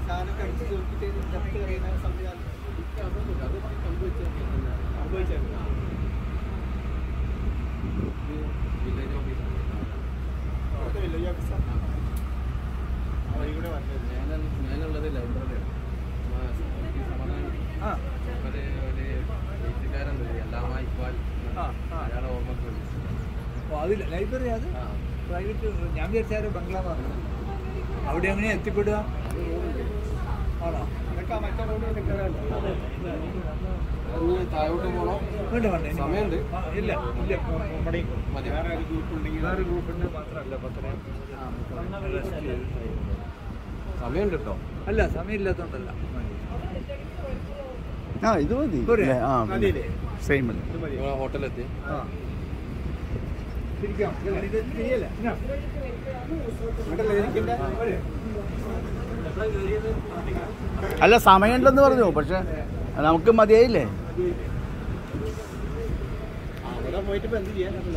സാധനം കടിച്ചു നോക്കിയിട്ട് ചത്ത് കഴിയുന്ന സംവിധാനം അതൊന്നുമില്ല അത് സംഭവിച്ചു സംഭവിച്ചായിരുന്നു വില്ലേജ് ഓഫീസർ കുഴപ്പമില്ല ഈ ഓഫീസർ ആ വഴി കൂടെ വന്നത് ഞാൻ ഞാനുള്ളത് ലൈബ്രറിയാണ് സമാധാനം ആ ഒരു ഒരു എഴുത്തുകാരുണ്ട് എല്ലാമാ ഇക്ബാൽ ആ, ആ. അയാളെ ഓർമ്മക്ക് വേണ്ടി അപ്പോൾ അത് ലൈബ്രറി അത് ആ പ്രൈവറ്റ് ഞാൻ വിചാരിച്ചാൽ ബംഗ്ലാവാണ് അവിടെ എങ്ങനെ എത്തിപ്പെടുക ആണോ അതൊക്കെ മറ്റേ റോഡിൽ ഇനി താഴോട്ട് പോകണോ വേണ്ട വേണ്ട ഇനി സമയമുണ്ട്. ആ, ഇല്ല ഇല്ല നമ്മുടെ മതി. വേറെ ഒരു ഗ്രൂപ്പ് ഉണ്ടെങ്കിൽ വേറെ ഗ്രൂപ്പിൻ്റെ മാത്രമല്ല പത്തര സമയമുണ്ട് കേട്ടോ അല്ല സമയമില്ലാത്തതുകൊണ്ടല്ല ആ ഇത് മതി പോരെ? അല്ലേ? ആ മതിയില്ലേ? സെയിം അല്ലേ ഇത് മതി നിങ്ങൾ ഹോട്ടലെത്തി ആ ഇരിക്കാം ഇത് ശരിയല്ലേ അങ്ങോട്ടല്ലേ ഇരിക്കണ്ടേ? പോരെ? അല്ല സമയമുണ്ടെന്ന് പറഞ്ഞു പക്ഷെ നമുക്ക് മതിയായില്ലേ അവിടെ പോയിട്ട് ഇപ്പൊ എന്ത് ചെയ്യാനല്ലോ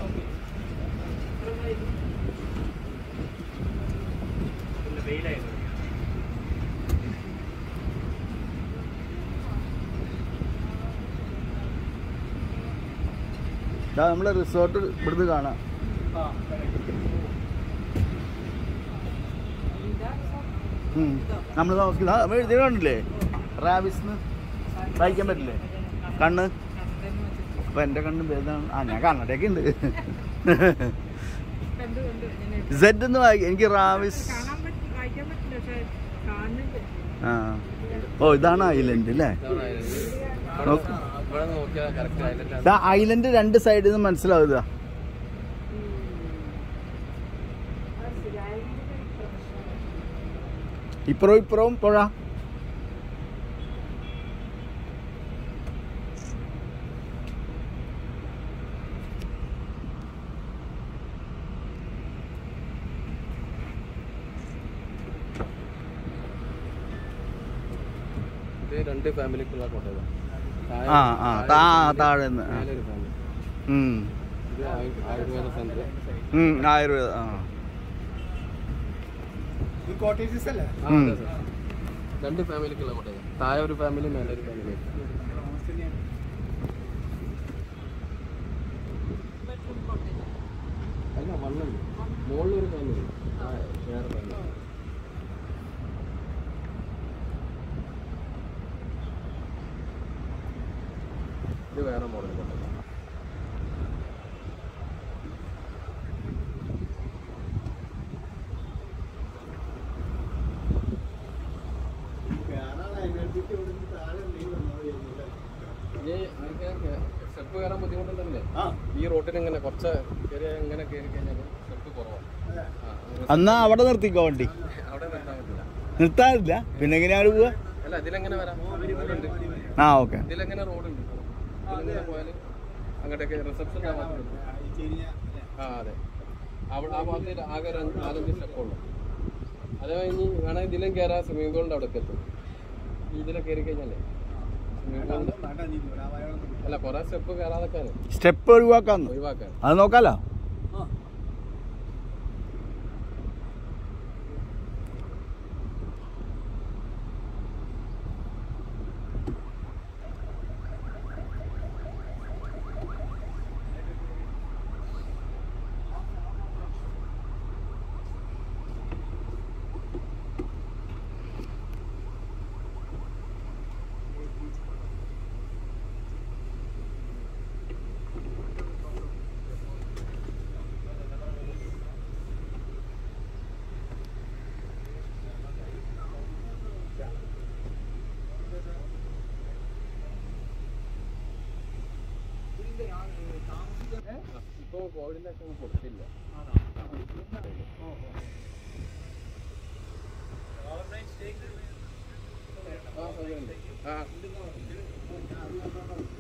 ഇതാ നമ്മളെ റിസോർട്ട് ഇവിടുന്ന് കാണാം നമ്മൾ താമസിക്കുന്ന ആ, നമ്മൾ എഴുതി കണ്ടില്ലേ റാബിസ് വായിക്കാൻ പറ്റില്ലേ കണ്ണ് അപ്പൊ എന്റെ കണ്ണ് ഭേദമാണ് ആ ഞാൻ കണ്ണടയൊക്കെ ഉണ്ട് സെഡ് എന്ന് വായിക്കാം എനിക്ക് റാവിസ് കാണാൻ പറ്റും വായിക്കാൻ പറ്റില്ല പക്ഷെ കാണുന്നുണ്ട് ആ ഓ ഇതാണ് ഐലൻഡ് അല്ലേ ഇതാണ് island. നോക്ക്. ഇവിടെ നോക്കിയാൽ കറക്റ്റ് ഐലൻഡ് ഇതാ ഐലൻഡ് രണ്ട് സൈഡിൽ നിന്ന് മനസ്സിലാവുക അത് ശരിയായ പ്രൊഫഷണൽ ഇപ്പുറവും ഇപ്പുറവും പുഴ ഇത് രണ്ട് ഫാമിലിക്കുള്ള കോട്ടയതാണ് ആ, ആ, താ- താഴെ നിന്ന്, ആ. മേലെ ഒരു ഫാമിലി ഉം. ഇത് ആയു- ആയുർവേദ സെന്റർ ഉം, ആയുർവേദ ആ ഈ കോട്ടേജസ് അല്ലേ ആ, ഉം. അതെ, സർ. രണ്ട് ഫാമിലിക്കുള്ള കോട്ടയം താഴെ ഒരു ഫാമിലി മേലെ ഒരു ഫാമിലി അല്ല വണ്ണുണ്ട് മുകളിൽ ഒരു ഫാമിലി വേറെ ഫാമിലി ഇത് വേറെ മോഡൽ കോട്ടയം സ്റ്റെപ്പ് കയറാൻ ബുദ്ധിമുട്ടുണ്ടല്ലേ ആ ഈ റോട്ടിൽ ഇങ്ങനെ കുറച്ച് കയറി ഇങ്ങനെ കയറി കഴിഞ്ഞാൽ സ്റ്റെപ്പ് കുറവാണ് ആ, എന്നാ അവിടെ നിർത്തിക്കോ വണ്ടി അവിടെ നിർത്താൻ പറ്റില്ല നിർത്താറില്ല പിന്നെ എങ്ങനെയാണ് പോവുക അല്ല ഇതിലെങ്ങനെ വരാം റോഡുണ്ട് ആ ഓക്കെ ഇതിലെങ്ങനെ റോഡുണ്ട് ഇതിലെങ്ങനെ പോയാൽ അങ്ങോട്ടേക്ക് റിസപ്ഷൻ ആ അതെ അവിടെ ആ ഭാഗത്ത് ആകെ ഒരു അഞ്ച് നാലഞ്ച് സ്റ്റെപ്പുള്ളൂ അത് കഴിഞ്ഞ് വേണമെങ്കിൽ ഇതിലും കയറാം സ്വിമ്മിംഗ് പൂളിൻ്റെ അവിടേക്ക് എത്തും ഇതിലെ കയറി കഴിഞ്ഞാലേ സ്വിമ്മിംഗ് പൂളിൻ്റെ അല്ല കുറേ സ്റ്റെപ്പ് കയറാതൊക്കെ സ്റ്റെപ്പ് ഒഴിവാക്കാന്ന് ഒഴിവാക്കാൻ അത് നോക്കാലോ ഇപ്പോൾ കോവിഡിൻ്റെ ഒക്കെ കൊടുത്തില്ല ആ സൗകര്യമുണ്ട് ആ